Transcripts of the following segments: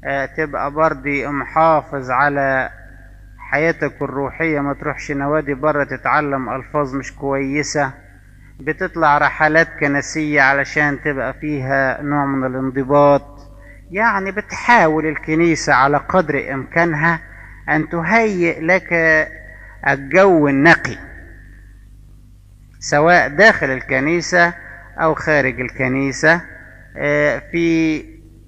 تبقى برضي محافظ على حياتك الروحية ما تروحش نوادي بره تتعلم ألفاظ مش كويسة بتطلع رحلات كنسية علشان تبقى فيها نوع من الانضباط يعني بتحاول الكنيسة على قدر إمكانها أن تهيئ لك الجو النقي سواء داخل الكنيسة أو خارج الكنيسة في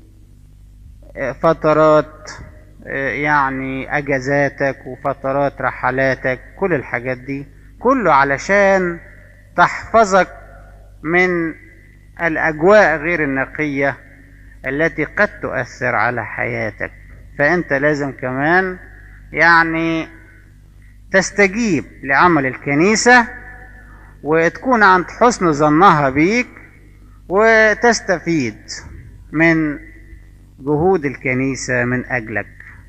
فترات يعني أجازاتك وفترات رحلاتك كل الحاجات دي كله علشان تحفظك من الأجواء غير النقية التي قد تؤثر على حياتك فأنت لازم كمان يعني تستجيب لعمل الكنيسة وتكون عند حسن ظنها بيك وتستفيد من جهود الكنيسة من أجلك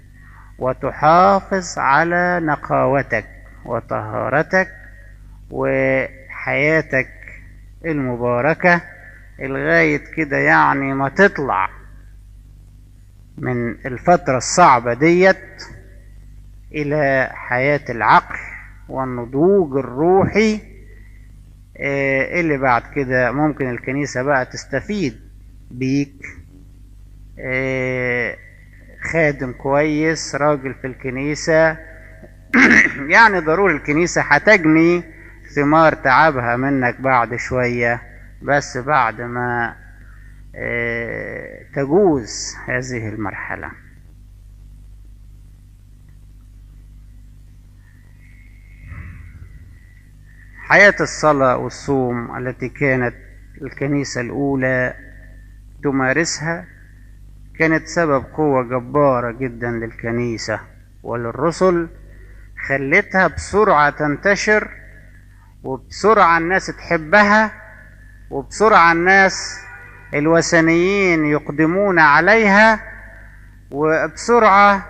وتحافظ على نقاوتك وطهارتك وحياتك المباركة لغاية كده يعني ما تطلع من الفترة الصعبة ديت إلى حياة العقل والنضوج الروحي اللي بعد كده ممكن الكنيسة بقى تستفيد بيك خادم كويس راجل في الكنيسة يعني ضروري الكنيسة هتجني ثمار تعبها منك بعد شوية بس بعد ما تجوز هذه المرحلة حياة الصلاة والصوم التي كانت الكنيسة الأولى تمارسها كانت سبب قوة جبارة جدا للكنيسة وللرسل خلتها بسرعة تنتشر وبسرعة الناس تحبها وبسرعة الناس الوثنيين يقدمون عليها وبسرعة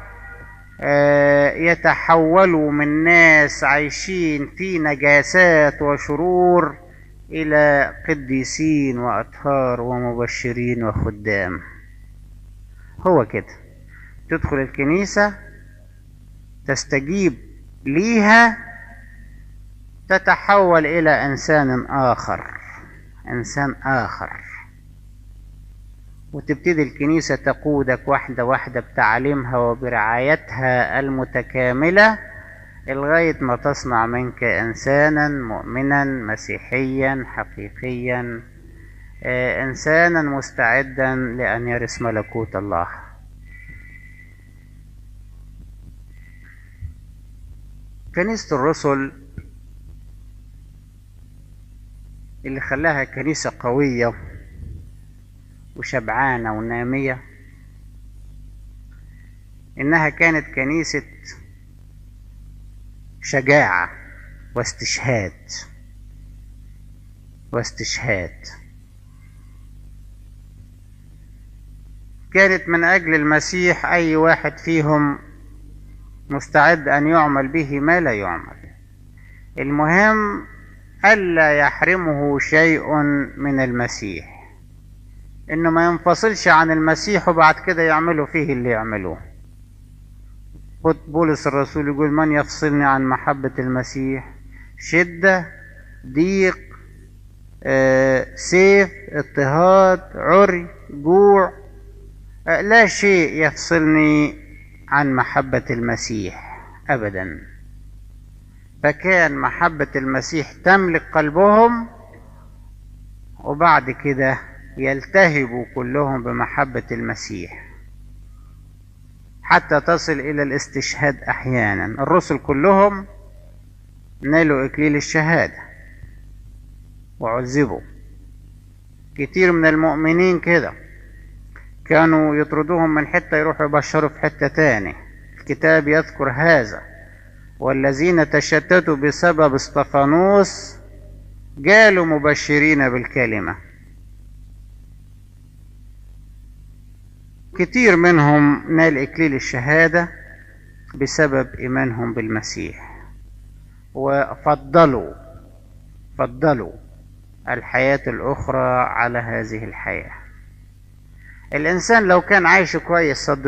يتحولوا من ناس عايشين في نجاسات وشرور إلى قديسين وأطهار ومبشرين وخدام هو كده تدخل الكنيسة تستجيب ليها تتحول إلى إنسان آخر إنسان آخر وتبتدي الكنيسة تقودك واحدة واحدة بتعليمها وبرعايتها المتكاملة لغاية ما تصنع منك إنسانا مؤمنا مسيحيا حقيقيا إنسانا مستعدا لأن يرث ملكوت الله كنيسة الرسل اللي خلاها كنيسة قوية وشبعانة ونامية إنها كانت كنيسة شجاعة واستشهاد واستشهاد كانت من أجل المسيح أي واحد فيهم مستعد أن يعمل به ما لا يعمل المهم ألا يحرمه شيء من المسيح إنه ما ينفصلش عن المسيح وبعد كده يعملوا فيه اللي يعملوه بولس الرسول يقول من يفصلني عن محبة المسيح شدة ضيق آه، سيف اضطهاد عري جوع آه، لا شيء يفصلني عن محبة المسيح أبدا فكان محبة المسيح تملك قلبهم وبعد كده يلتهبوا كلهم بمحبة المسيح حتى تصل إلى الاستشهاد أحيانا الرسل كلهم نالوا إكليل الشهادة وعذبوا كتير من المؤمنين كده كانوا يطردوهم من حتة يروحوا يبشروا في حتة تاني الكتاب يذكر هذا والذين تشتتوا بسبب اسطفانوس جالوا مبشرين بالكلمة كتير منهم نال إكليل الشهادة بسبب إيمانهم بالمسيح وفضلوا فضلوا الحياة الأخرى على هذه الحياة الإنسان لو كان عايش كويس